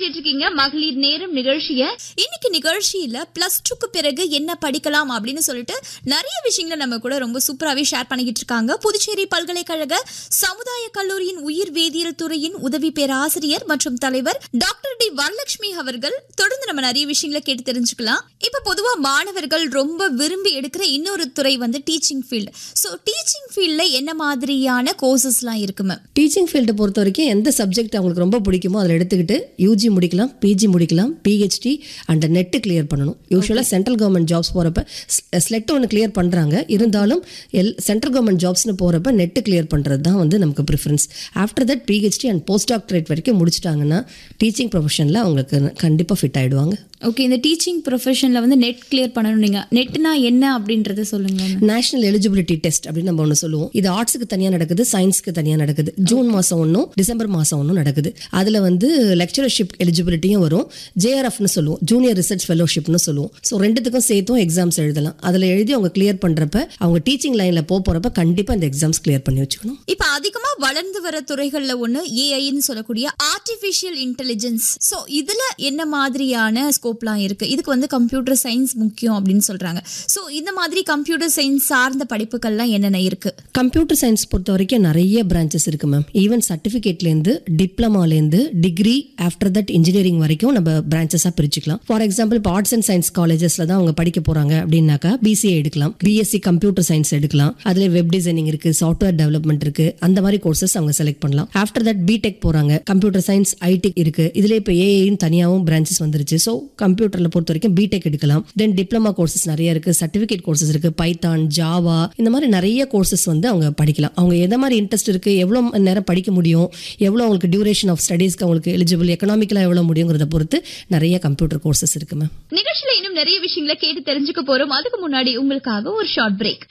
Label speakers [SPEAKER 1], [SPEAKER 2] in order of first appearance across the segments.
[SPEAKER 1] கேட்டுட்டு இருக்கீங்க மகளிர் நேரம் நிகழ்ச்சிய
[SPEAKER 2] இன்னைக்கு நிகழ்ச்சியில பிளஸ் டூக்கு பிறகு என்ன படிக்கலாம் அப்படின்னு சொல்லிட்டு நிறைய விஷயங்களை நம்ம கூட ரொம்ப சூப்பராகவே ஷேர் பண்ணிக்கிட்டு இருக்காங்க புதுச்சேரி பல்கலைக்கழக சமுதாய கல்லூரியின் உயிர் வேதியியல் துறையின் உதவி பேராசிரியர் மற்றும் தலைவர் டாக்டர் டி வரலட்சுமி அவர்கள் தொடர்ந்து நம்ம நிறைய விஷயங்களை கேட்டு தெரிஞ்சுக்கலாம் இப்ப பொதுவா மாணவர்கள் ரொம்ப விரும்பி எடுக்கிற இன்னொரு துறை வந்து டீச்சிங் ஃபீல்டு ஸோ டீச்சிங் ஃபீல்ட்ல என்ன மாதிரியான கோர்சஸ்லாம் இருக்கு மேம்
[SPEAKER 3] டீச்சிங் ஃபீல்டை பொறுத்த வரைக்கும் எந்த சப்ஜெக்ட் அவங்களுக்கு ரொம்ப பிடிக்குமோ அதில் எடுத்துக்கிட்டு யூஜி முடிக்கலாம் பிஜி முடிக்கலாம் பிஹெச்டி அண்ட் நெட்டு கிளியர் பண்ணணும் யூஸ்வலாக சென்ட்ரல் கவர்மெண்ட் ஜாப்ஸ் போகிறப்ப ஸ்லெட் ஒன்று கிளியர் பண்ணுறாங்க இருந்தாலும் எல் சென்ட்ரல் கவர்மெண்ட் ஜாப்ஸ்னு போகிறப்ப நெட்டு கிளியர் பண்ணுறது தான் வந்து நமக்கு preference after that PhD and post doctorate வரைக்கும் முடிச்சிட்டாங்கன்னா டீச்சிங் ப்ரொஃபஷனில் அவங்களுக்கு கண்டிப்பாக ஃபிட் ஆகிடுவாங்க
[SPEAKER 2] ஓகே இந்த டீச்சிங் ப்ரொஃபஷனில் வந்து நெட் கிளியர் பண்ணணும் நீங்கள் நெட்னா என்ன அப்படின்றத சொல்லுங்க
[SPEAKER 3] நேஷனல் எலிஜிபிலிட்டி டெஸ்ட் அப்படின்னு நம்ம ஒன்று சொல்லுவோம் இது ஆர்ட்ஸுக்கு தனியாக நடக்குது சயின்ஸ்க்கு தனியாக நடக்குது ஜூன் மாதம் ஒன்றும் டிசம்பர் மாதம் ஒன்றும் நடக்குது அதில் வந்து லெக்சரர்ஷிப் எலிஜிபிலிட்டியும் வரும் ஜேஆர்எஃப்னு சொல்லுவோம் ஜூனியர் ரிசர்ச் ஃபெலோஷிப்னு சொல்லுவோம் ஸோ ரெண்டுத்துக்கும் சேர்த்தும் எக்ஸாம்ஸ் எழுதலாம் அதில் எழுதி அவங்க கிளியர் பண்ணுறப்ப அவங்க டீச்சிங் லைனில் போக போகிறப்ப கண்டிப்பாக இந்த எக்ஸாம்ஸ் கிளியர் பண்ணி வச்சுக்கணும்
[SPEAKER 2] இப்ப அதிகமா வளர்ந்து வர துறைகள்ல ஒண்ணு ஏஐன்னு சொல்லக்கூடிய ஆர்டிஃபிஷியல் இன்டெலிஜென்ஸ் ஸோ இதுல என்ன மாதிரியான ஸ்கோப்லாம் இருக்கு இதுக்கு வந்து கம்ப்யூட்டர் சயின்ஸ் முக்கியம் அப்படின்னு சொல்றாங்க ஸோ இந்த மாதிரி கம்ப்யூட்டர் சயின்ஸ் சார்ந்த படிப்புகள்லாம் என்னென்ன இருக்கு
[SPEAKER 3] கம்ப்யூட்டர் சயின்ஸ் பொறுத்த வரைக்கும் நிறைய பிரான்ச்சஸ் இருக்கு மேம் ஈவன் சர்டிஃபிகேட்லேருந்து டிப்ளமாலேருந்து டிகிரி ஆஃப்டர் தட் இன்ஜினியரிங் வரைக்கும் நம்ம பிரான்ச்சஸாக பிரிச்சுக்கலாம் ஃபார் எக்ஸாம்பிள் இப்போ ஆர்ட்ஸ் அண்ட் சயின்ஸ் காலேஜஸில் தான் அவங்க படிக்க போகிறாங்க அப்படின்னாக்கா பிசிஏ எடுக்கலாம் பிஎஸ்சி கம்ப்யூட்டர் சயின்ஸ் எடுக்கலாம் அதில் வெப் டிசைனிங் இருக்கு சாஃப்ட்வேர் டெவலப்மெண்ட் இருக்கு அந்த மாதிரி கோர்சஸ் அவங்க செலக்ட் பண்ணலாம் ஆஃப்டர் தட் பிடெக் போகிறாங்க கம்ப்யூட்டர் சயின்ஸ் ஐடி இருக்கு இதில் இப்போ ஏஐன்னு தனியாகவும் பிரான்ச்சஸ் வந்துருச்சு ஸோ கம்ப்யூட்டரில் பொறுத்த வரைக்கும் பிடெக் எடுக்கலாம் தென் டிப்ளமா கோர்சஸ் நிறைய இருக்கு சர்டிஃபிகேட் கோர்சஸ் இருக்கு பைத்தான் ஜாவா இந்த மாதிரி நிறைய கோர்சஸ் வந்து அவங்க படிக்கலாம் அவங்க எந்த மாதிரி இன்ட்ரெஸ்ட் இருக்கு எவ்வளோ மணி நேரம் படிக்க முடியும் எவ்வளோ அவங்களுக்கு டியூரேஷன் ஆஃப் ஸ்டடீஸ்க்கு அவங்களுக்கு எலிஜிபிள் எக்கனாமிக்கலாக எவ்வளோ முடியுங்கிறத பொறுத்து நிறைய கம்ப்யூட்டர் கோர்சஸ் இருக்கு மேம்
[SPEAKER 1] நிகழ்ச்சியில இன்னும் நிறைய விஷயங்களை கேட்டு தெரிஞ்சுக்க போறோம் அதுக்கு முன்னாடி உங்களுக்காக ஒரு ஷார்ட் பிரேக்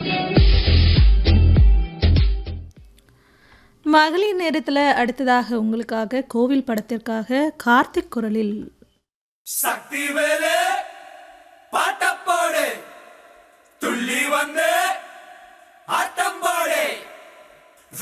[SPEAKER 4] மகளிர் நேரத்தில் அடுத்ததாக உங்களுக்காக கோவில் படத்திற்காக கார்த்திக் குரலில்
[SPEAKER 5] சக்தி வேலே